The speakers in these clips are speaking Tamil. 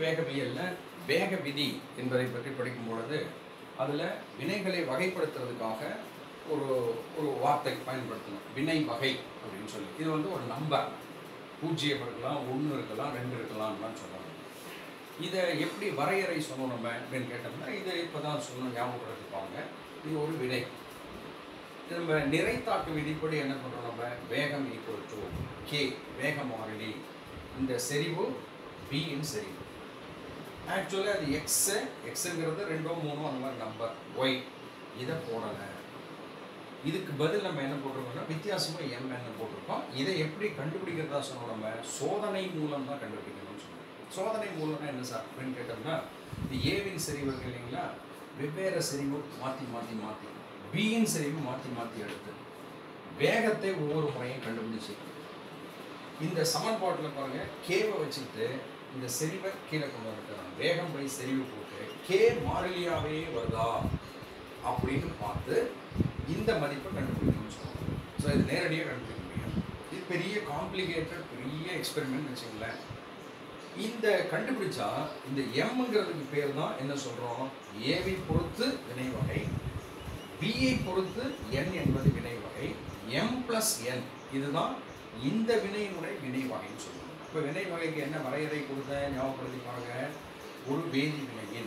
வேகவியல்ல வேக விதி என்பதை பற்றி படிக்கும் பொழுது அதில் வினைகளை வகைப்படுத்துறதுக்காக ஒரு ஒரு வார்த்தை பயன்படுத்தணும் வினை வகை அப்படின்னு சொல்லி இது வந்து ஒரு நம்பர் பூஜ்ஜியம் இருக்கலாம் ஒன்று இருக்கலாம் ரெண்டு இருக்கலாம்லாம் சொல்லுவாங்க இதை எப்படி வரையறை சொன்னோம் நம்ம அப்படின்னு கேட்டோம்னா இதை இப்போ தான் சொன்னோம் ஞாபகப்படுத்திப்பாங்க இது ஒரு வினை இது நம்ம நிறைத்தாக்கு விதிப்படி என்ன பண்ணுறோம் நம்ம வேகம் ஈக்குவல் டு கே வேக மாறிலி இந்த செறிவு பியின் செறிவு ஆக்சுவலி அது எக்ஸு எக்ஸுங்கிறது ரெண்டோ மூணோ அந்த மாதிரி நம்பர் ஒய் இதை போடலை இதுக்கு பதில் நம்ம என்ன போட்டிருக்கோம்னா வித்தியாசமாக எம் என்ன போட்டிருக்கோம் இதை எப்படி கண்டுபிடிக்கிறதா சொன்னோம் நம்ம சோதனை மூலம் தான் கண்டுபிடிக்கணும்னு சொன்னோம் சோதனை மூலம்னா என்ன சார் அப்படின்னு கேட்டோம்னா இந்த ஏவின் செறிவு இருக்கு இல்லைங்களா வெவ்வேறு செறிவு மாற்றி மாற்றி மாற்றி பியின் செறிவு மாற்றி மாற்றி எடுத்து வேகத்தை ஒவ்வொரு முறையும் கண்டுபிடிச்சு இந்த சமன்பாட்டில் பாருங்க கேவை வச்சுக்கிட்டு இந்த செறிவை கீழே கொண்டு வந்துருக்காங்க வேகம் பை செறிவு போட்டு கே மாறிலியாவே வருதா அப்படின்னு பார்த்து இந்த மதிப்பை கண்டுபிடிக்கணும்னு சொல்லுவாங்க ஸோ இது நேரடியாக கண்டுபிடிக்க முடியும் இது பெரிய காம்ப்ளிகேட்டட் பெரிய எக்ஸ்பெரிமெண்ட் வச்சுங்களேன் இந்த கண்டுபிடிச்சா இந்த எம்ங்கிறதுக்கு பேர் தான் என்ன சொல்கிறோம் ஏவை பொறுத்து வினை வகை பிஐ பொறுத்து என் என்பது வினை வகை எம் ப்ளஸ் என் இதுதான் இந்த வினையினுடைய வினை வகைன்னு சொல்லுவோம் இப்போ வினை வகைக்கு என்ன வரையறை கொடுத்த ஞாபகப்படுத்தி பாருங்க ஒரு வேதி வினையின்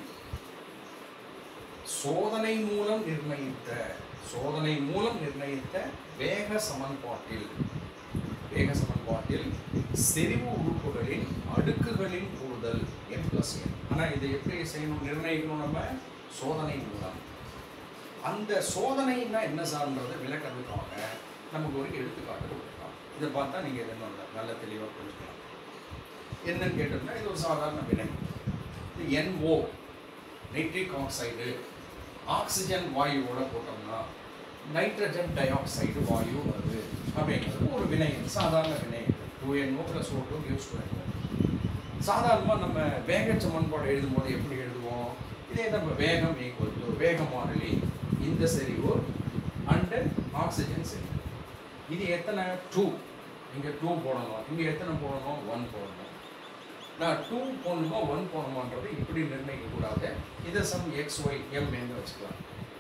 சோதனை மூலம் நிர்ணயித்த சோதனை மூலம் நிர்ணயித்த வேக சமன்பாட்டில் வேக சமன்பாட்டில் செறிவு உறுப்புகளின் அடுக்குகளின் கூடுதல் என் பிளஸ் என் ஆனால் இதை எப்படி செய்யணும் நிர்ணயிக்கணும் நம்ம சோதனை மூலம் அந்த சோதனைன்னா என்ன சார்ன்றதை விளக்கிறதுக்காக நமக்கு ஒரு எடுத்துக்காட்டு கொடுக்கலாம் இதை பார்த்தா நீங்கள் இதை நல்ல நல்ல தெளிவாக புரிஞ்சுக்கலாம் என்னன்னு கேட்டோம்னா இது ஒரு சாதாரண வினை இது NO நைட்ரிக் ஆக்சைடு ஆக்சிஜன் வாயுவோட போட்டோம்னா நைட்ரஜன் டை ஆக்சைடு வாயு வருது அப்படிங்கிறது ஒரு வினை சாதாரண வினை two NO plus O two use பண்ணுவோம் சாதாரணமாக நம்ம வேக சமன்பாடு எழுதும்போது எப்படி எழுதுவோம் இதே நம்ம வேகம் ஈக்குவல் டு வேக மாறிலி இந்த செறிவு அண்டு ஆக்சிஜன் செறிவு இது எத்தனை டூ இங்கே டூ போடணும் இங்கே எத்தனை போடணும் ஒன் போடணும் நான் டூ போடணுமா ஒன் போடணுமான்றது இப்படி நிர்ணயிக்க கூடாது இதை சம் எக்ஸ் ஒய் எம் என்று வச்சுக்கலாம்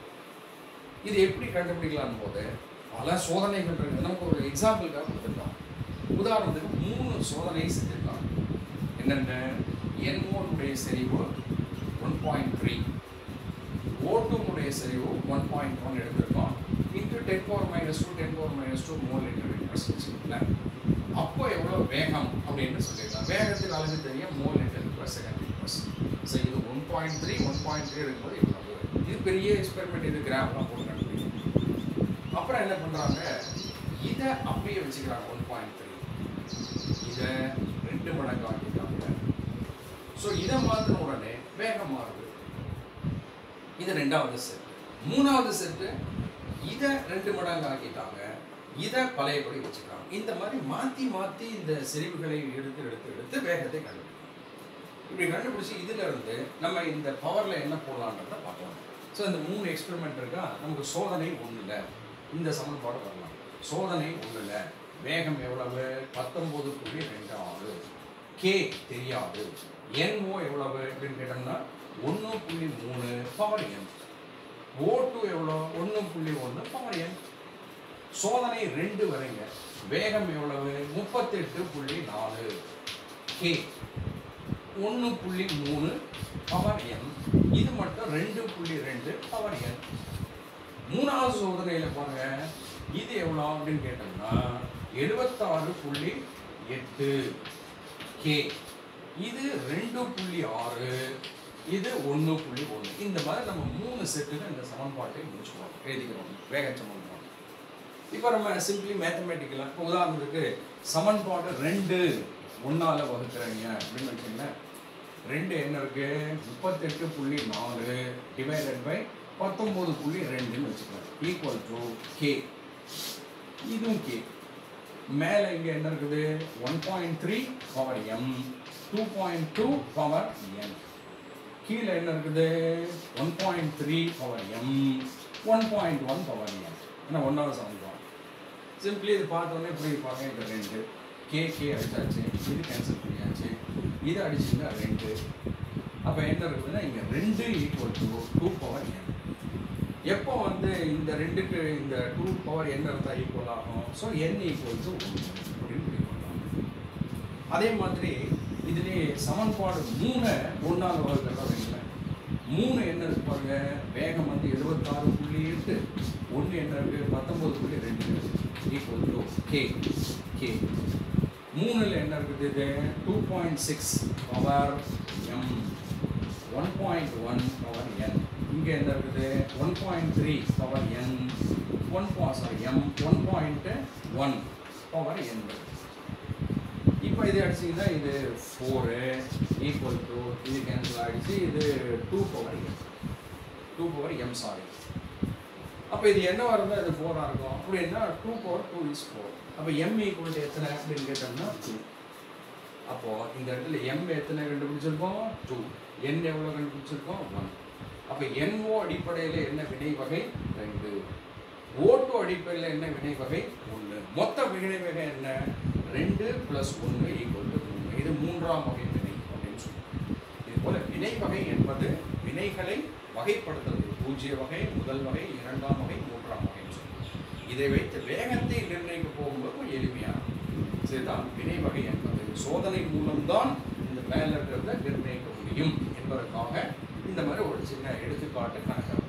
இது எப்படி கண்டுபிடிக்கலாம் போது பல சோதனைகள் இருக்குது நமக்கு ஒரு எக்ஸாம்பிளுக்காக கொடுத்துருக்காங்க உதாரணத்துக்கு மூணு சோதனை செஞ்சிருக்காங்க என்னென்ன என்ஓனுடைய செறிவு ஒன் பாயிண்ட் த்ரீ ஓட்டுனுடைய செறிவு ஒன் பாயிண்ட் ஒன் எடுத்திருக்கோம் into ten power minus two ten power minus two mole litre வச்சுக்கோங்களேன் அப்போ எவ்வளோ வேகம் அப்படின்னு சொல்லிடலாம் வேகத்தின் அளவு தெரியும் மோல் லிட்டர் பர் செகண்ட் பர்ஸ் ஸோ இது one point three one point three இருக்கும்போது இவ்வளவு இது பெரிய எக்ஸ்பெரிமெண்ட் இது கிராஃப்லாம் போட்டு கண்டுபிடிக்கும் அப்புறம் என்ன பண்ணுறாங்க இதை அப்படியே வச்சுக்கிறாங்க ஒன் பாயிண்ட் த்ரீ இதை ரெண்டு மடங்கு ஆக்கிட்டாங்க ஸோ இதை மாற்றின உடனே வேகம் மாறுது இது ரெண்டாவது செட் மூணாவது செட்டு இதை ரெண்டு மடங்கு ஆக்கிட்டாங்க இதை பழையபடி வச்சுக்கிறாங்க இந்த மாதிரி மாற்றி மாற்றி இந்த செறிவுகளை எடுத்து எடுத்து எடுத்து வேகத்தை கண்டுபிடிக்கும் இப்படி கண்டுபிடிச்சி இதுல இருந்து நம்ம இந்த பவரில் என்ன போடலான்றதை பார்க்கலாம் ஸோ இந்த மூணு எக்ஸ்பெரிமெண்ட் இருக்கா நமக்கு சோதனை ஒன்றும் இல்லை இந்த சமன்பாடு வரலாம் சோதனை ஒன்றும் இல்லை வேகம் எவ்வளவு பத்தொம்போது புள்ளி ரெண்டு ஆறு கே தெரியாது என்ஓ எவ்வளவு அப்படின்னு கேட்டோம்னா ஒன்று புள்ளி மூணு பவர் என் ஓ டூ எவ்வளோ ஒன்று புள்ளி ஒன்று பவர் என் சோதனை ரெண்டு வரைங்க வேகம் எவ்வளவு முப்பத்தெட்டு புள்ளி நாலு கே ஒன்று புள்ளி மூணு பவர் என் இது மட்டும் ரெண்டு புள்ளி ரெண்டு பவர் என் மூணாவது சோதனையில் பாருங்க இது எவ்வளோ அப்படின்னு கேட்டோம்னா எழுபத்தாறு புள்ளி எட்டு கே இது ரெண்டு புள்ளி ஆறு இது ஒன்று புள்ளி ஒன்று இந்த மாதிரி நம்ம மூணு செட்டுக்கு இந்த சமன்பாட்டை முடிச்சுக்கிறோம் எழுதிக்கிறோம் வேக சமன்பாடு இப்போ நம்ம சிம்பிளி மேத்தமேட்டிக்கலாக இப்போ உதாரணத்துக்கு சமன்பாடு ரெண்டு ஒன்னால வகுக்கிறீங்க அப்படின்னு வச்சுங்களேன் ரெண்டு என்ன இருக்கு முப்பத்தெட்டு புள்ளி நாலு டிவைடட் பை பத்தொம்போது புள்ளி ரெண்டுன்னு வச்சுக்கலாம் ஈக்குவல் டு கே இதுவும் கே மேலே இங்கே என்ன இருக்குது one point three power m two point two power n கீழே என்ன இருக்குது one point three power m one point one power n ஏன்னா ஒன்றாவது சமன்பாடு சிம்பிளி இது பார்த்தோன்னே புரியுது பாருங்க இந்த ரெண்டு கே கே அடிச்சாச்சு இது கேன்சல் பண்ணியாச்சு இது அடிச்சிங்கன்னா ரெண்டு அப்போ என்ன இருக்குதுன்னா இங்கே ரெண்டு equal to two power n எப்போ வந்து இந்த ரெண்டுக்கு இந்த டூ பவர் n இருந்தால் ஈக்குவல் ஆகும் ஸோ n ஈக்குவல் டு அப்படின்னு முடிவு பண்ணலாம் அதே மாதிரி இதுலேயே சமன்பாடு மூணு ஒன்றால் வகுக்கிறதா வைங்களேன் மூணு என்ன இருக்கு பாருங்க வேகம் வந்து எழுபத்தாறு புள்ளி எட்டு ஒன்று என்ன இருக்கு பத்தொம்பது புள்ளி ரெண்டு ஈக்குவல் டு கே கே மூணில் என்ன இருக்குது இது two point six power m one point one power n இங்கே என்ன இருக்குது one point three power n one பா sorry m one point one power n இப்போ இது அடிச்சிங்கன்னா இது ஃபோரு ஈக்குவல் டு இது கேன்சல் ஆகிடுச்சு இது two power m two power m sorry அப்போ இது என்னவா இருந்தால் இது ஃபோராக இருக்கும் அப்படின்னா two power two is four அப்போ எம் ஈக்குவல் டு எத்தனை அப்படின்னு கேட்டோம்னா டூ அப்போது இந்த இடத்துல எம் எத்தனை கண்டுபிடிச்சிருக்கோம் டூ என் எவ்வளோ கண்டுபிடிச்சிருக்கோம் ஒன் அப்போ என்ஓ அடிப்படையில் என்ன வினை வகை ரெண்டு ஓட்டு அடிப்படையில் என்ன வினை வகை ஒன்று மொத்த வினை வகை என்ன ரெண்டு ப்ளஸ் ஒன்று ஈக்குவல் டு மூணு இது மூன்றாம் வகை வினை அப்படின்னு சொல்லுவோம் இது போல வினை வகை என்பது வினைகளை வகைப்படுத்துறது பூஜ்ய வகை முதல் வகை இரண்டாம் வகை மூன்றாம் வகைன்னு சொல்லுவோம் இதை வைத்து வேகத்தை நிர்ணயிக்க போகும்போது கொஞ்சம் எளிமையான இதுதான் வினை வகை என்பது சோதனை மூலம்தான் இந்த மேல இருக்கிறத நிர்ணயிக்க முடியும் என்பதற்காக இந்த மாதிரி ஒரு சின்ன எடுத்துக்காட்டு கணக்கு